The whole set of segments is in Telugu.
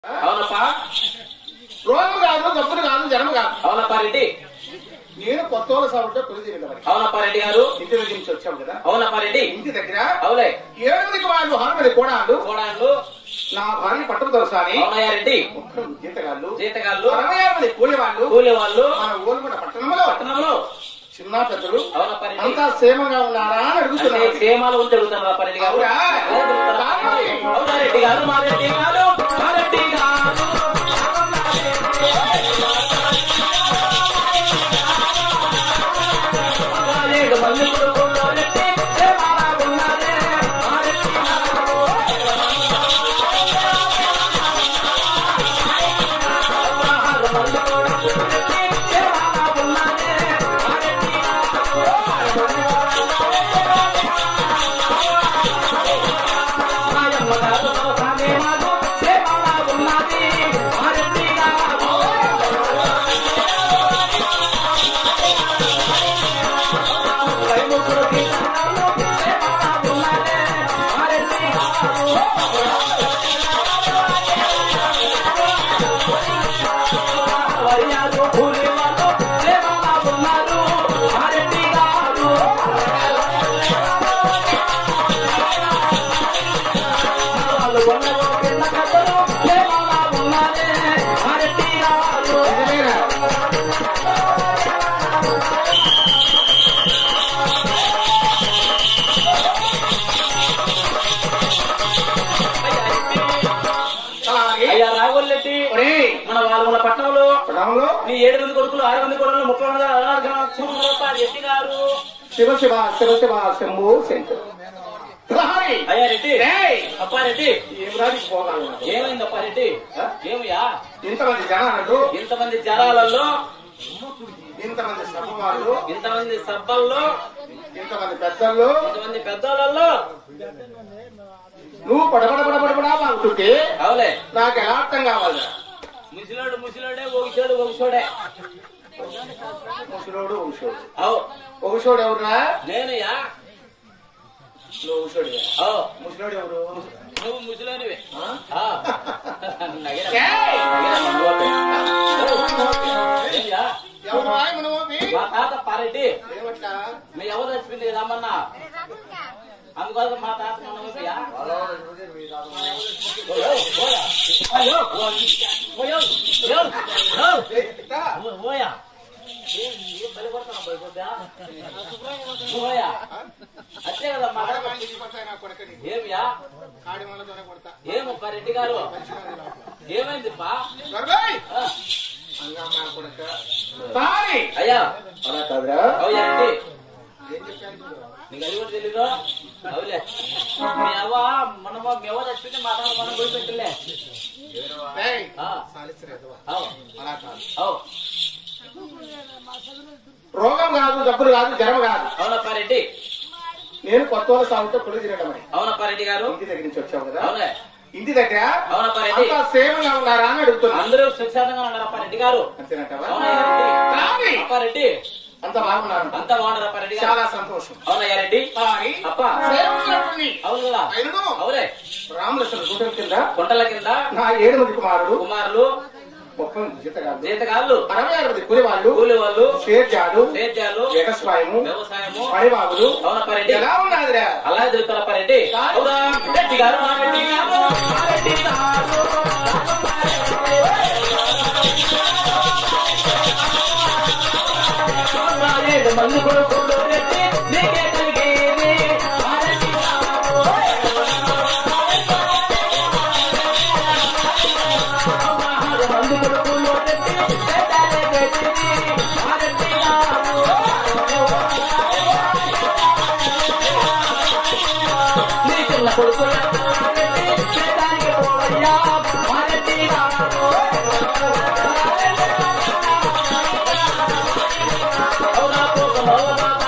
అవునప్పా రోగం కాదు జబ్బులు కాదు జన్మ కాదు అవునప్పా రెడ్డి నేను కొత్త వాళ్ళ సాగుంటే పెళ్లి చేయడం అవునప్పా రెడ్డి గారు ఇంటి దగ్గర నుంచి వచ్చాం కదా అవునప్పా రెడ్డి ఇంటి దగ్గర అవులే ఏడుగురికి వాళ్ళు హనుమడి కోడాలు కోడాళ్ళు నా భార్య పట్టణ దొరసాని అవునయ్యా రెడ్డి ముఖ్యం జీతగాళ్ళు జీతగాళ్ళు అరవై ఆరు మంది కూలి వాళ్ళు కూలి వాళ్ళు మన ఓలుమడ పట్టణంలో పట్టణంలో చిన్న పెద్దలు అవునప్పా రెడ్డి అంతా క్షేమంగా ఉన్నారా అని అంటే అడుగుతున్నారు క్షేమాలు ఉండి తిరుగుతున్నారు రెడ్డి గారు అవునా? అదే తిరుగుతున్నారు. అవునా రెడ్డి గారు మా రెడ్డి గారు మా రెడ్డి గారు పదహారేడు మంది కొడుకుల్లో రెడ్డి క్షేమాలా ఉన్నారే. మా రెడ్డి గారు. పదహారు మంది కొడుకుల్లో రెడ్డి క్షేమాలా ఉన్నారే. మా రెడ్డి మాయమ్మ గారు తోసానే మాకు క్షేమాలా ఉన్నది. మా రెడ్డి గారు. కైముకుడు కీర్తనలు క్షేమాలా ఉన్నదే. మా రెడ్డి గారు. వరియాలు కూలి వాళ్ళు క్షేమాలా ఉన్నారు. మా రెడ్డి గారు. వాళ్ళు కొన్నగో పిల్ల కథలు క్షేమాలా ఉన్నదే. మా రెడ్డి గారు. నిజమేనా? అలాగే అయ్యా రాఘవల్లెట్టి ఒరేయ్, మన వాళ్ళ పట్టణంలో పట్టణంలో మీ ఏడు మంది కొడుకులు ఆరు మంది కొడుకులు ముప్పై మంది అనాథ రెడ్డి గారు శివ శివ శివ శివ శంభు శంకర్ ప్రహరీ. అయ్యా రెడ్డి ఏయ్, అప్పారెడ్డి ఏం రానికి పోగాలి నాకు? ఏమైంది అప్పారెడ్డి ఏమయ్యా ఇంతమంది జనాలు ఇంతమంది జనాలలో ఇంతమంది సభ వాళ్ళు ఇంతమంది సభల్లో ఇంతమంది పెద్దలు ఇంతమంది పెద్దలలో నువ్వు పడబడ పడబడబడా బాగుంటుంటే అవులే నాకు ఎలా అర్థం కావాలి ముసిలోడు ముసిలోడే ఒకచోడు ఒకచోడే ముసలోడు ఒకషోడు అవు ఒకషోడు ఎవరురా నేనుయా నువ్వు ఒకషోడు అవు ముసలోడు ఎవరు నువ్వు ముసిలోనివే ఆ? ఆ. నగిర. ఏయ్! నగిర మందువపే. ఏంయ్యా? ఎవరు రాయ్ మనమోపి? మా తాత పారెడ్డి ఏమట్లా? మీ ఎవరు చచ్చిపోయింది కదమ్మన్నా అందుకోసం మా తాత మనమయ్యా అయ్యో ఓయో ఓయో ఏయ్, ఇట్టా? ఓయా ఏం ఏం బలి కొడతాను భయపడ్డా ఓయా అంతే కదమ్మా ఆడ మనిషి కొడతాయి నా కొడుకుని. ఏమియా కాడి వాళ్ళతోనే కొడతా. ఏమప్పా రెడ్డి గారు మనిషిని లోపల. ఏమైంది పా గొర్రెయ్! ఆ, అంగమ్మ కొడుక. సారీ! అయ్యా అలా కాదురా? అవుయా రెడ్డి ఏం చెప్పాను చూడు. నీకు అది కూడా తెలీదు అవులే మీ అవ్వ మనము మీ అవ్వ చచ్చిపోతే మా తాత మనం పోయి పెట్టలే ఏయ్, ఆ, సాలిసిరి ఎదవ. అవు అలా కాదు. అవు రోగం కాదు జబ్బులు కాదు జ్వరం కాదు అవునప్పా రెడ్డి నేను కొత్త వాళ్ళ సాగుతో పెళ్లి తిరగడమని అవునప్పా రెడ్డి గారు ఇంటి దగ్గర నుంచి వచ్చావు కదా అవునే ఇంటి దగ్గర అవునప్పా రెడ్డి అంతా సేమంగా ఉన్నారా అని అడుగుతున్నా అందరూ సుఖశాంతంగా ఉన్నారప్పా రెడ్డి గారు అంతేనంటావా అవునయ్యా రెడ్డి రావి! అప్పా రెడ్డి అంత బాగున్నారు అంతా బాగున్నారప్పా రెడ్డి గారు చాలా సంతోషం అవునయ్యా రెడ్డి కానీ అప్పా సేవకులటువంటి అవును కదా ఆయనను అవులే రామలక్ష్మణ గుడ్డల కింద గుంటల కింద నా ఏడు మంది కుమారుడు కుమారులు ముప్పై మంది జీతగాళ్ళు జీతగాళ్ళు అరవై ఆరు మంది కూలి వాళ్ళు కూలి వాళ్ళు సేద్యాలు సేద్యాలు వ్యవసాయము వ్యవసాయము పడిబాబులు అవునప్పా రెడ్డి ఎలా ఉన్నదిరా అలా తిరుగుతారప్ప రెడ్డి అవునా రెడ్డి గారు మా రెడ్డి గారు మా రెడ్డి గారు రాలేడు మందు కొడుకులు రెడ్డి నీకే కలిగేది మా రెడ్డి గారు అవునా మందు కొడుకులు రెడ్డి సేద్యాలే పెట్టింది మా రెడ్డి గారు నీ పిల్ల కొడుకుల చేతానికి పోవయ్యా మారెడ్డి గారు అవునా కోసం అవునా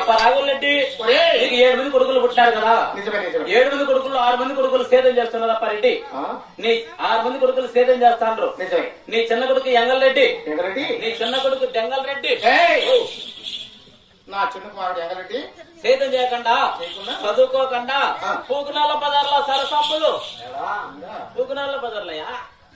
రాఘులరెడ్డి ఒరేయ్. నీకు ఏడు మంది కొడుకులు పుట్టినారు కదా నిజమే నిజమే ఏడు మంది కొడుకులు ఆరు మంది కొడుకులు సేదం చేస్తున్నారు అప్ప రెడ్డి ఆ? నీ ఆరు మంది కొడుకులు సేదం చేస్తాండ్రు నిజమే నీ చిన్న కొడుకు ఎంగల్ రెడ్డి ఎంగరెడ్డి నీ చిన్న కొడుకు దెంగల్ రెడ్డి ఏయ్! నా చిన్న కుమారుడు ఎంగరెడ్డి సేదం చేయకుండా చేయకుండా? చదువుకోకుండా ఆ. పూకునాల బజార్లో సరసంపులు ఎలా ఉందా? పూకునాల బజార్లయా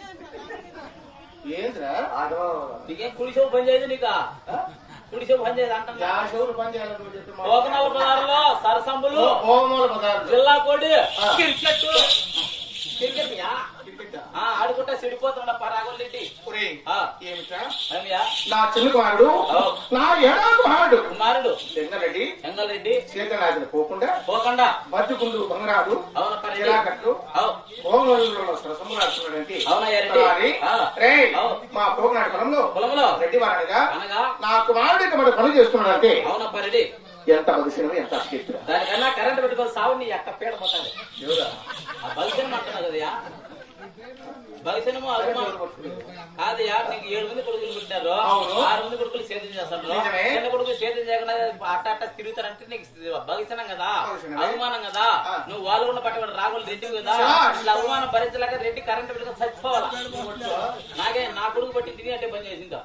ఏంద్రా నీకేం కుడిసేవు పని చేయదు నీకా కుడిసేవు పని చేయదు అంటున్నా యా షోలు పని చేయాలని నువ్వు చెప్పి మా- పూకునాల బజార్లో సరసంపులు ఓ- ఓమూల పదార్థం జిల్లా కోడి ఆ. క్రికెట్ క్రికెట్ యా క్రికెట్టా? ఆ, ఆడుకుంటా సిడిపోతున్నా పరాగొల్లింటి ఒరేయ్, ఆ. ఏమిట్రా ఏమియా నా చిన్న కుమారుడు ఓ. నా ఏడో కుమారుడు కుమారుడు ఎంగరెడ్డి ఎంగల్ రెడ్డి సీతనాథులు పోకుండా పోకుండా బతుకుండు బంగారు అవునప్ప రెడ్డి జిలాకట్లు అవు హోమూలలో సరసములాడుతున్నాడంటే అవునయ్యా రెడ్డి. అలాగే, ఆ. రేయ్, అవు. మా పోగనాడు పొలంలో పొలంలో రెడ్డి వారనగా అనగా నా కుమారుడికి మన పని చేస్తున్నాడంటే అవునప్ప రెడ్డి ఎంత బలిసినవి ఎంత అస్తిత్వ దానికన్నా కరెంట్ పెట్టుకొని సావు నీ అక్క పీడ పోతాడు ఆ బలిసనం అంటున్నా కదయా బలిసనము అభిమానం కాదయ్యా నీకు ఏడు మంది కొడుకులు పుట్టినారు అవును. ఆరు మంది కొడుకులు సేద్యం చేస్తారు నిజమే. చిన్న కొడుకు సేద్యం చేయకుండా అట్ట అట్ట తిరుగుతారంటే నీకు బలిసనం కదా బలిసనమే. అవమానం కదా ఆ. నువ్వు వాళ్ళు ఉన్న పట్టుబడి రాగులు రెడ్డి కదా శాబాష్. ఇట్లా అవమానం భరించలేక రెడ్డి కరెంట్ పెట్టుకొని చచ్చిపోవాలా నాకే నా కొడుకు బట్టి తిని అంటే పని చేసిందా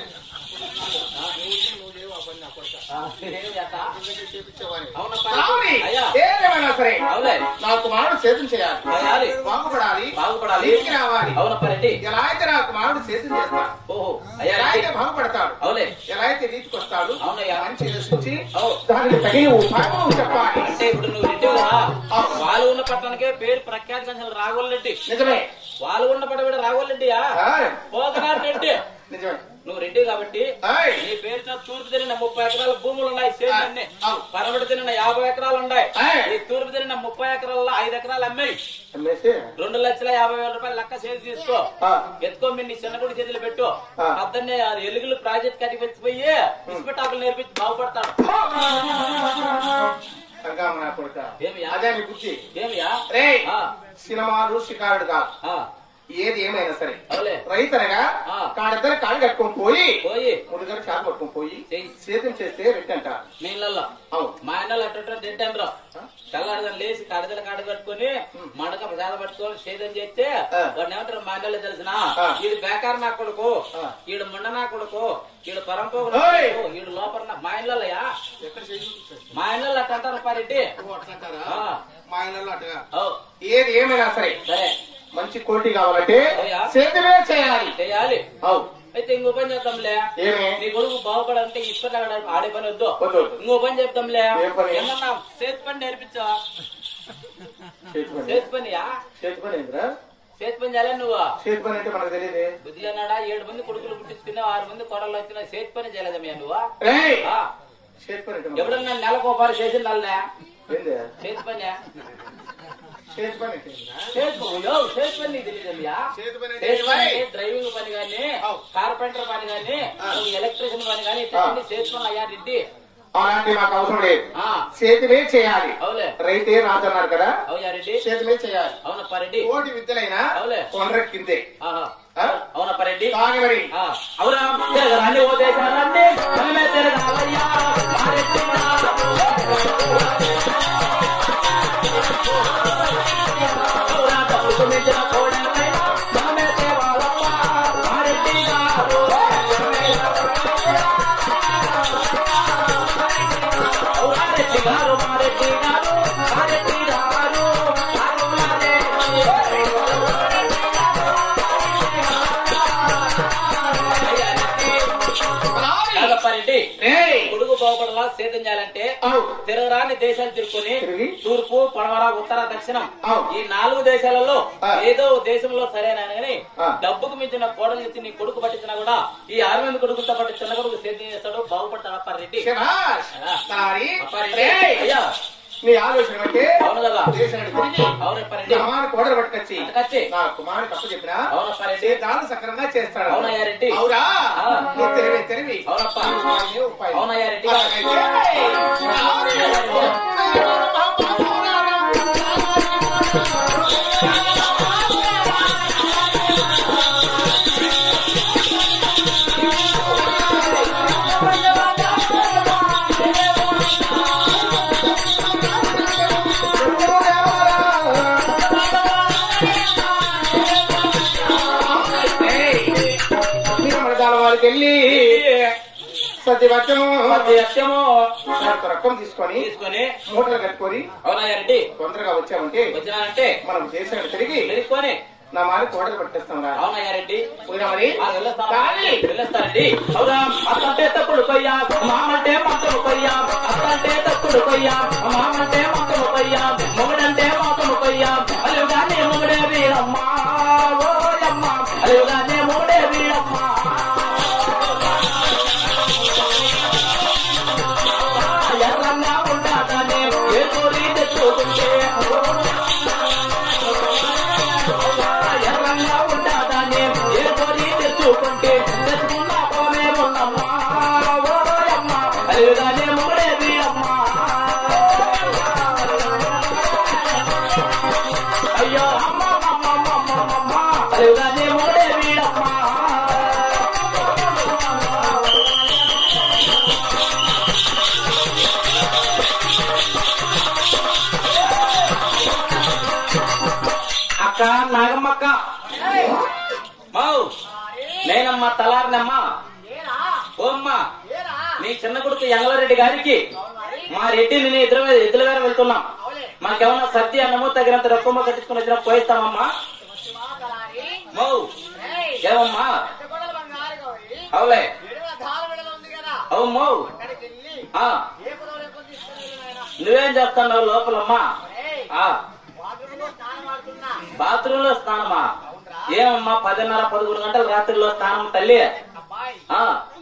ఆ, ఏం చేస్తా? అవునప్పా. రావుని, అయ్యా ఏదేమైనా సరే అవులే నా కుమారుడు సేద్యం చేయాలి చేయాలి. బాగుపడాలి బాగుపడాలి. ఇంటికి రావాలి అవునప్ప రెడ్డి ఎలా అయితే నా కుమారుడు సేద్యం చేస్తాడు ఓహో అయ్యా ఎలా అయితే రెడ్డి. బాగుపడతాడు అవులే ఎలా అయితే నీతికి వస్తాడు అవునయ్యా. మంచి యోచించి అవు. దానికి తగిన ఉపాయం చెప్పాలి అంటే ఇప్పుడు నువ్వు రెడ్డి కదా అవును. వాళ్ళు ఉన్న పట్టణానికే పేరు ప్రఖ్యాతి కంచెలు రాఘవల్ రెడ్డి నిజమే వాళ్ళు ఉన్న పట్టబడి రాఘవల్ రెడ్డియా ఆయ్, పోతనాడు రెడ్డి నిజమే నువ్వు రెడ్డి కాబట్టి ఆయ్, నీ పేరున తూర్పు తిరిగిన ముప్పై ఎకరాల భూములు ఉన్నాయి సేద్యాన్ని అవును. పరమటి తిరిగిన యాభై ఎకరాలు ఉన్నాయి ఆయ్. ఈ తూర్పు తిరిగిన ముప్పై ఎకరాల్లో ఐదు ఎకరాలు అమ్మాయి అమ్మేసి రెండు లక్షల యాభై వేల రూపాయలు లెక్క చేసి తీసుకో ఆ, ఎత్తుకో మీ నీ చిన్నగుడి చేతులు పెట్టు ఆ. పొద్దున్నే ఆ ఎలుగులు ప్రాజెక్ట్ కట్టిపెచ్చిపోయి ఇస్పెటాకులు నేర్పించి బాగుపడతాడు సంగమ నా కొడుక ఏమియా? అదే నీ బుద్ధి ఏమియా రే ఆ, సినిమాలు షికారుడు కాదు ఆ, ఏది ఏమైనా సరే అవులే రైతనగా ఆ. కాడిద్దరు కాళ్ళు కట్టుకొని పోయి పోయి ముందుగారు చేప పట్టుకొని పోయి చెయ్యి. సేద్యం చేస్తే రెట్టి అంటారు నీళ్ళల్లో అవును మా ఆయన అట్ట తింటాను తెల్లారిదని లేచి కడదల కాడ కట్టుకొని మడక ప్రసాద పట్టుకొని సేదం చేస్తే ఆ. వాడిని ఏమంటారు మా అన్నలు తెలిసిన ఆ. ఈడు బేకార్ నా కొడుకు ఆ. ఈడు ముండ నా కొడుకు ఈడు పరంపో ఓయ్. ఈడు లోపల నా- మా ఇళ్ళయ్యా ఎక్కడ చేయి మా ఇళ్ళల్లో అట్ట అంటారు పారెడ్డి అట్లంటారా ఆ. మా ఇళ్ళలో అటుగా ఓ, ఏది ఏమైనా సరే సరే మంచి క్వాలిటీ కావాలంటే అయ్యా. సేద్యమే చేయాలి చేయాలి అవు అయితే ఇంకో పని చేద్దాంలే ఏమి నీ కొడుకు బాగుపడాలంటే ఇష్టం ఆడే పని వద్దు వద్దు. ఇంకో పని చెప్తాంలే ఏం పని? ఏమన్నా చేతి పని నేర్పించా చేతి పని చేతి పనియా చేతి పని ఏంద్రా చేతి పని చేయాలని నువ్వు చేతి పని అంటే మనకు తెలియదు బుద్ధి అన్నాడా ఏడు మంది కొడుకులు పుట్టించుకున్నావు ఆరు మంది కొడలు వచ్చినా చేతి పని చేయలేదమ్మా నువ్వు రేయ్ ఆ, చేతి పని అంటే మనకు ఎవడన్నా నెలకు ఒకసారి చేసిన వాళ్ళే ఏంది? చేతి పని చేతి పని అంటే ఏందిరా? చేతి పని యో, చేతి పని నీకు తెలియదమ్మా చేతి పని అంటే చేతి పని ఏంది? అంటే డ్రైవింగ్ పని గాని అవు. కార్పెంటర్ పని గాని ఆ. ఎలక్ట్రీషియన్ పని గాని ఆ. ఇట్లాంటి చేతి పని అయ్యా రెడ్డి అలాంటి మాకు అవసరం లేదు ఆ, చేతివే చేయాలి అవులే రైతే రాజు అన్నారు కదా అవుయా రెడ్డి చేతివే చేయాలి అవునప్ప రెడ్డి కోటి విద్యలైనా అవులే. కొండ్రెక్కిందే ఆహా. ఆ? అవునప్ప రెడ్డి కానీ మరి ఆ, అవునా తిరగరాని ఓ దేశాలన్నీ మనమే తిరగాలయ్యా మారెత్తినా. అవునా తప్పుకు మించిన కోడెలైనా మనమే తేవాలమ్మా మారెత్తినా. అవునా రెడ్డి గారు మారెడ్డి గారు మారెడ్డి గారు అరుణాలే. అయ్యా రెడ్డి. కాదప్పారెడ్డి రేయ్! కొడుకు బాగుపడాలా సేద్యం చేయాలంటే అవు. తిరగరాని దేశాలు తిరుక్కొని తిరిగి? తూర్పు పడమర ఉత్తర దక్షిణం అవు. ఈ నాలుగు దేశాలలో ఆ. ఏదో ఓ దేశంలో సరైన కానీ ఆ. డబ్బుకు మించిన కోడలు ఇచ్చి నీ కొడుకు పట్టించినా కూడా ఈ ఆరు మంది కొడుకులతో పాటు చిన్న కొడుకు సేద్యం చేస్తాడు బాగుపడతాడు అప్పారెడ్డి శభాష్! ఆ. సారీ. అప్పారెడ్డి రేయ్! అయ్యా నీ ఆలోచన అంటే అవును కదా దేశానికి తిరిగి అవును అప్పారెడ్డి అమ్మాని కోడలు పట్టుకొచ్చి పట్టుకొచ్చి. నా కుమారుడు తప్పు చెప్పినా అవును అప్పారెడ్డి సేతాలు సక్రమంగా చేస్తాడు అవునయ్యా రెడ్డి. అవురా ఆ. నీ తెలివి తెలివి అవునప్పా ఉపాయమే ఉపాయం. అవునయ్యా రెడ్డి. ఆ ప్రతి వర్షము ప్రతి అత్యము కొంత రకం తీసుకొని తీసుకొని మూటలు కట్టుకొని అవునయ్య రెడ్డి తొందరగా వచ్చామంటే వచ్చినానంటే మనం చేసిన తిరిగి తెలుసుకొని నా మాలి కోడలు పట్టేస్తాం రా అవునయ్య రెడ్డి పోయినామని ఆ, వెళ్ళొస్తాం. కానీ వెళ్ళొస్తానండి అవునా అత్తంటే తప్పుడు కొయ్యా మామంటే మాతము కొయ్యా అత్తంటే తప్పుడు కొయ్యా మామంటే మాతము కొయ్యా మొగుడంటే మాతము కొయ్యా అలుగానే మొగుడే వీరమ్మ ఓయమ్మ అలుగానే మొగుడే వీరమ్మ ఎర్రంగా ఉంటానే ఏ తోలి తెచ్చుకుంటే ఎర్రంగా ఉంటానే ఏ తోలి తెచ్చుకుంటే తెచ్చుకున్న పోమే ఉన్నమ్మా ఓయమ్మ అలుగానే మొగుడే వీరమ్మ అయ్యో అమ్మ అమ్మ అమ్మ అమ్మ అమ్మ అలుగానే మొగుడే వీరమ్మ అక్క నాగమ్మక్క మౌ నేనమ్మ తలారినమ్మా ఓమ్మ నీ చిన్న కొడుకు యంగళరెడ్డి గారికి మా రెడ్డి నేను ఇద్దరు ఇద్దరు గారు వెళ్తున్నాం మాకేమన్నా సర్ది అన్నమో తగినంత రొక్కమో కట్టించుకుని వచ్చినా పోయిస్తామమ్మా మౌ ఏమమ్మా అవులే అవు మౌ ఆ నువ్వేం చేస్తున్నావు లోపలమ్మా ఆ బాత్రూమ్ లో స్నానమా ఏమమ్మా పదిన్నర పదకొండు గంటల రాత్రిలో స్నానం తల్లి ఆ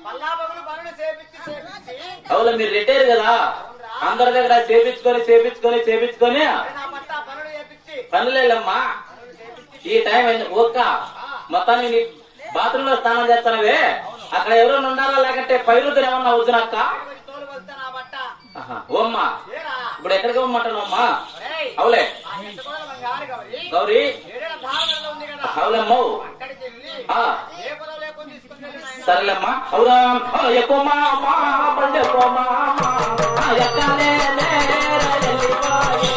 అవును మీరు రిటైర్ కదా అందరి దగ్గర చేపించుకొని చేపించుకొని చేపించుకొని పనులేమ్మా ఈ టైం అయింది ఓక్క మొత్తానికి నీ బాత్రూమ్ లో స్నానం చేస్తానవే అక్కడ ఎవరైనా ఉన్నారా లేకంటే పైరుతులు ఏమన్నా వద్దునక్క ఓమ్మా ఇప్పుడు ఎక్కడికి పోమంటానమ్మా అవులే గౌరీ అవులమ్మో ఆ, సరేలేమ్మా అవురా ఆ, ఎక్కువమ్మా అమ్మా బండి ఎక్కువమ్మా ఆ, ఎక్కాలే లే, వెళ్ళిపోయే.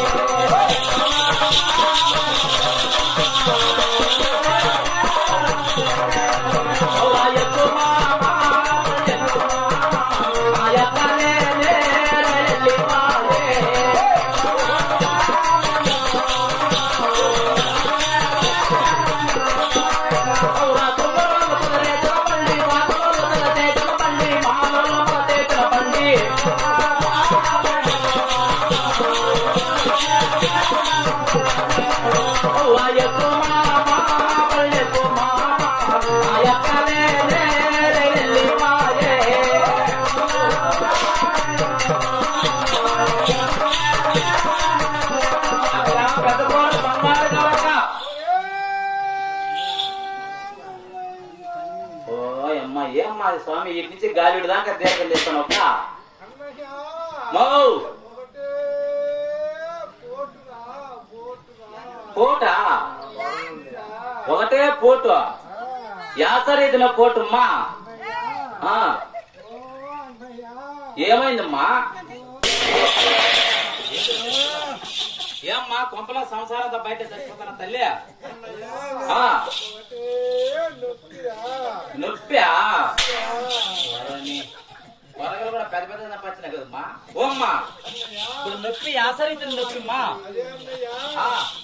అవురా ఎక్కువమ్మా అమ్మా, బండి ఎక్కువమ్మా. ఆ, ఎక్కాలే లే, వెళ్ళిపోయే. అవురా తుంగరంగ కుదరే తినబండి, బాతులలో తినతే తినబండి, మాలలో పతే తినబండి. అవురా ఎక్కువ మామ, పల్లెకు మామ, ఆ ఎక్కలే లే, లే, లే, మాయే. అక్కడ పెద్ద కోట బంగారు కలక ఓ అమ్మ ఏమ్మా అది స్వామి ఇటు నుంచి గాలిడు దాకా దీర్ఘం చేస్తాను ఒక మౌ పోట ఒకటే పోటు యాసరీదిన పోటుమ్మా ఆ, ఏమైందమ్మా ఏమ్మా కొంపల సంసారంతో బయట చచ్చిపోతున్నా తల్లి ఆ, నొప్పా వరగలు కూడా పెద్ద పెద్ద నొప్పి కదమ్మా ఓమ్మా ఇప్పుడు నొప్పి ఆసరించిన నొప్పిమ్మా ఆ,